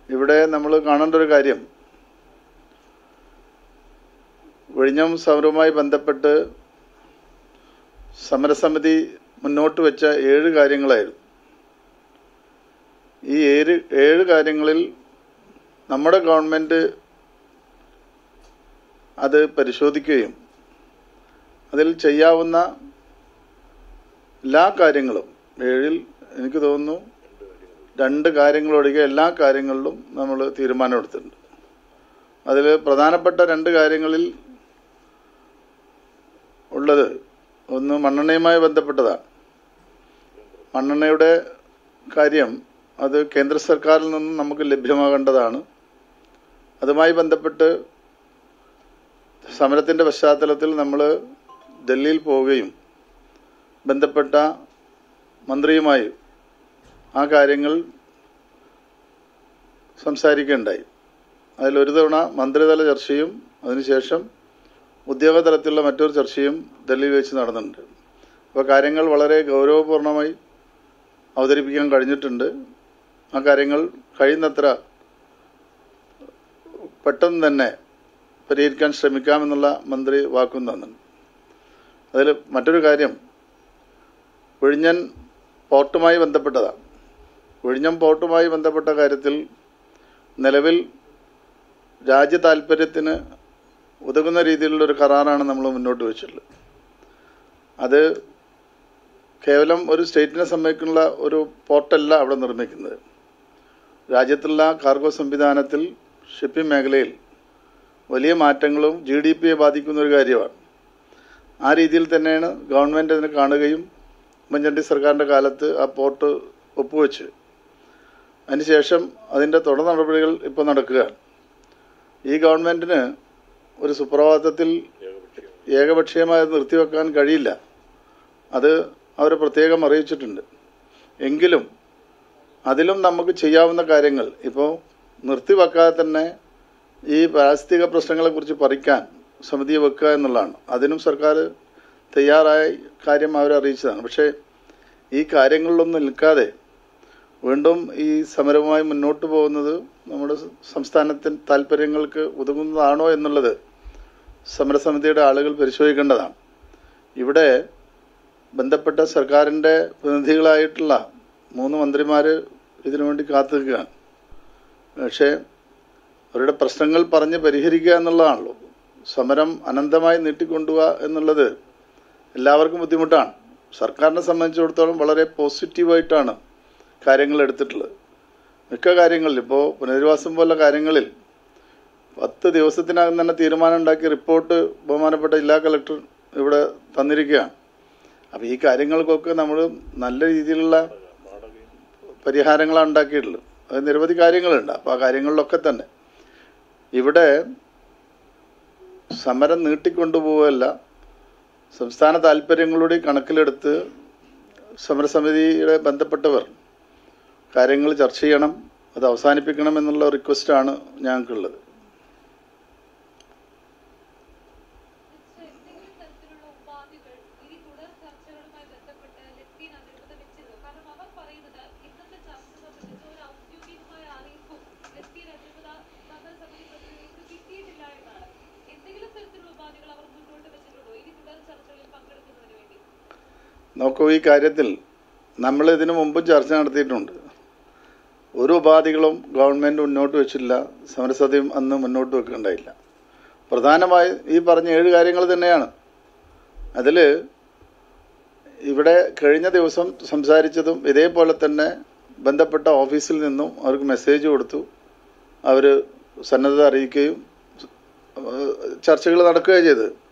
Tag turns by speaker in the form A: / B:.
A: ഇവിടെ നമ്മൾ കാണേണ്ട ഒരു കാര്യം വിഴിഞ്ഞം സമരവുമായി ബന്ധപ്പെട്ട് സമരസമിതി മുന്നോട്ട് വെച്ച ഏഴ് കാര്യങ്ങളായിരുന്നു ഈ ഏഴ് ഏഴ് കാര്യങ്ങളിൽ നമ്മുടെ ഗവൺമെന്റ് അത് പരിശോധിക്കുകയും അതിൽ ചെയ്യാവുന്ന എല്ലാ കാര്യങ്ങളും ഏഴിൽ എനിക്ക് തോന്നുന്നു രണ്ട് കാര്യങ്ങളൊഴികെ എല്ലാ കാര്യങ്ങളിലും നമ്മൾ തീരുമാനമെടുത്തിട്ടുണ്ട് അതിൽ പ്രധാനപ്പെട്ട രണ്ട് കാര്യങ്ങളിൽ ഉള്ളത് ഒന്ന് മണ്ണെണ്ണയുമായി ബന്ധപ്പെട്ടതാണ് മണ്ണെണ്ണയുടെ കാര്യം അത് കേന്ദ്ര സർക്കാരിൽ നിന്നും നമുക്ക് ലഭ്യമാകേണ്ടതാണ് അതുമായി ബന്ധപ്പെട്ട് സമരത്തിന്റെ പശ്ചാത്തലത്തിൽ നമ്മൾ ഡൽഹിയിൽ പോവുകയും ബന്ധപ്പെട്ട മന്ത്രിയുമായി ആ കാര്യങ്ങൾ സംസാരിക്കുകയുണ്ടായി അതിലൊരു തവണ മന്ത്രിതല ചർച്ചയും അതിനുശേഷം ഉദ്യോഗതലത്തിലുള്ള മറ്റൊരു ചർച്ചയും ഡൽഹിയിൽ വെച്ച് നടന്നിട്ടുണ്ട് അപ്പോൾ കാര്യങ്ങൾ വളരെ ഗൗരവപൂർണമായി അവതരിപ്പിക്കാൻ കഴിഞ്ഞിട്ടുണ്ട് ആ കാര്യങ്ങൾ കഴിയുന്നത്ര പെട്ടെന്ന് തന്നെ പരിഹരിക്കാൻ ശ്രമിക്കാമെന്നുള്ള മന്ത്രി വാക്കും തന്നിട്ടുണ്ട് അതിൽ മറ്റൊരു കാര്യം വിഴിഞ്ഞൻ പോർട്ടുമായി ബന്ധപ്പെട്ടതാണ് വിഴിഞ്ഞം പോർട്ടുമായി ബന്ധപ്പെട്ട കാര്യത്തിൽ നിലവിൽ രാജ്യ താല്പര്യത്തിന് ഉതകുന്ന രീതിയിലുള്ള ഒരു കരാറാണ് നമ്മൾ മുന്നോട്ട് വെച്ചിട്ടുള്ളത് അത് കേവലം ഒരു സ്റ്റേറ്റിനെ സംബന്ധിക്കുന്ന ഒരു പോർട്ടല്ല അവിടെ നിർമ്മിക്കുന്നത് രാജ്യത്തുള്ള കാർഗോ സംവിധാനത്തിൽ ഷിപ്പിംഗ് മേഖലയിൽ വലിയ മാറ്റങ്ങളും ജി ഡി പിയെ ബാധിക്കുന്ന ഒരു കാര്യമാണ് ആ രീതിയിൽ തന്നെയാണ് ഗവൺമെന്റ് അതിനെ കാണുകയും ഉമ്മൻചാണ്ടി സർക്കാരിന്റെ കാലത്ത് ആ പോർട്ട് ഒപ്പുവെച്ച് അതിനുശേഷം അതിന്റെ തുടർ നടപടികൾ ഇപ്പോൾ നടക്കുകയാണ് ഈ ഗവൺമെന്റിന് ഒരു സുപ്രഭാതത്തിൽ ഏകപക്ഷീയമായി അത് നിർത്തിവെക്കാൻ കഴിയില്ല അത് അവർ പ്രത്യേകം അറിയിച്ചിട്ടുണ്ട് എങ്കിലും അതിലും നമുക്ക് ചെയ്യാവുന്ന കാര്യങ്ങൾ ഇപ്പോൾ നിർത്തിവെക്കാതെ തന്നെ ഈ പാരിസ്ഥിതിക പ്രശ്നങ്ങളെക്കുറിച്ച് പറിക്കാൻ സമിതിയെ വെക്കുക എന്നുള്ളതാണ് അതിനും സർക്കാർ തയ്യാറായ കാര്യം അവരെ അറിയിച്ചതാണ് പക്ഷേ ഈ കാര്യങ്ങളിലൊന്നും നിൽക്കാതെ വീണ്ടും ഈ സമരവുമായി മുന്നോട്ട് പോകുന്നത് നമ്മുടെ സംസ്ഥാനത്തിന് താല്പര്യങ്ങൾക്ക് ഉതകുന്നതാണോ എന്നുള്ളത് സമരസമിതിയുടെ ആളുകൾ പരിശോധിക്കേണ്ടതാണ് ഇവിടെ ബന്ധപ്പെട്ട സർക്കാരിന്റെ പ്രതിനിധികളായിട്ടുള്ള മൂന്ന് മന്ത്രിമാര് ഇതിനു വേണ്ടി കാത്തു നിൽക്കുകയാണ് പക്ഷേ അവരുടെ പ്രശ്നങ്ങൾ പറഞ്ഞ് പരിഹരിക്കുക എന്നുള്ളതാണല്ലോ സമരം അനന്തമായി നീട്ടിക്കൊണ്ടുപോവുക എന്നുള്ളത് എല്ലാവർക്കും ബുദ്ധിമുട്ടാണ് സർക്കാരിനെ സംബന്ധിച്ചിടത്തോളം വളരെ പോസിറ്റീവായിട്ടാണ് കാര്യങ്ങൾ എടുത്തിട്ടുള്ളത് മിക്ക കാര്യങ്ങളിൽ ഇപ്പോൾ പുനരധിവാസം പോലുള്ള കാര്യങ്ങളിൽ പത്ത് ദിവസത്തിനകം തന്നെ തീരുമാനം ഉണ്ടാക്കി റിപ്പോർട്ട് ബഹുമാനപ്പെട്ട ജില്ലാ കളക്ടർ ഇവിടെ തന്നിരിക്കുകയാണ് അപ്പം ഈ കാര്യങ്ങൾക്കൊക്കെ നമ്മൾ നല്ല രീതിയിലുള്ള പരിഹാരങ്ങളാണ് ഉണ്ടാക്കിയിട്ടുള്ളത് അത് നിരവധി കാര്യങ്ങളുണ്ട് അപ്പോൾ ആ കാര്യങ്ങളിലൊക്കെ തന്നെ ഇവിടെ സമരം നീട്ടിക്കൊണ്ടുപോവുകയല്ല സംസ്ഥാന താല്പര്യങ്ങളുടെ കണക്കിലെടുത്ത് സമരസമിതിയുടെ ബന്ധപ്പെട്ടവർ കാര്യങ്ങൾ ചർച്ച ചെയ്യണം അത് അവസാനിപ്പിക്കണം എന്നുള്ള റിക്വസ്റ്റാണ് ഞങ്ങൾക്കുള്ളത്
B: എന്തെങ്കിലും തരത്തിലുള്ള ഉപാധികൾ ഇനി തുടർ ചർച്ചകളുമായി ബന്ധപ്പെട്ട് ലത്തീൻ അധികൃതർ വെച്ചിരുന്നു കാരണം അവർ പറയുന്നത് ഇന്നത്തെ ചർച്ച സംബന്ധിച്ച് ഒരു ഔദ്യോഗികമായ അറിയിപ്പും ലത്തീൻ അധികൃത സമരസമിതി പ്രതിനിധികൾക്ക് കിട്ടിയിട്ടില്ല എന്നാണ് എന്തെങ്കിലും തരത്തിലുള്ള ഉപാധികൾ അവർ മുന്നോട്ട് വെച്ചിട്ടുണ്ടോ ഇനി തുടർ ചർച്ചകളിൽ പങ്കെടുക്കുന്നതിന് വേണ്ടി
A: നോക്കൂ ഈ കാര്യത്തിൽ നമ്മൾ ഇതിനു മുമ്പും ചർച്ച നടത്തിയിട്ടുണ്ട് ഒരു ഉപാധികളും ഗവൺമെന്റ് മുന്നോട്ട് വെച്ചില്ല സമരസതയും അന്ന് മുന്നോട്ട് വെക്കുകയുണ്ടായില്ല പ്രധാനമായും ഈ പറഞ്ഞ ഏഴ് കാര്യങ്ങൾ തന്നെയാണ് അതിൽ ഇവിടെ കഴിഞ്ഞ ദിവസം സംസാരിച്ചതും ഇതേപോലെ തന്നെ ബന്ധപ്പെട്ട ഓഫീസിൽ നിന്നും അവർക്ക് മെസ്സേജ് കൊടുത്തു അവർ സന്നദ്ധത അറിയിക്കുകയും ചർച്ചകൾ നടക്കുകയും ചെയ്തത്